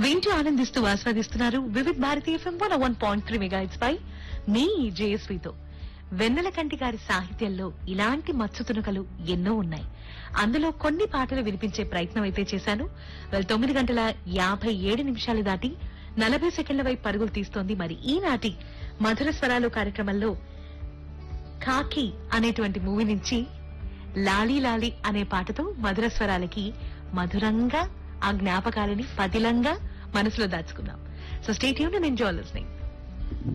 వింటూ ఆనందిస్తూ ఆస్వాదిస్తున్నారు Vividh Bharati FM one one point three megahertz పై మీ జేఎస్వితో వెన్నెల కంటి గారి సాహిత్యంలో ఇలాంటి మత్స్య తునకలు ఎన్నో ఉన్నాయి అందులో కొన్ని పాటలు వినిపించే ప్రయత్నం అయితే చేశాను well, తొమ్మిది గంటల యాభై ఏడు నిమిషాలు దాటి నలభై సెకండ్ల వైపు పరుగులు తీస్తోంది మరి ఈనాటి మధుర స్వరాలు కార్యక్రమంలో కాకి అనేటువంటి మూవీ నుంచి లాలీ లాలి అనే పాటతో మధుర స్వరాలకి మధురంగా ఆ జ్ఞాపకాలని పదిలంగా మనసులో దాచుకున్నాం సో స్టేట్ యూన్ ఎంజాయ్ లిస్నింగ్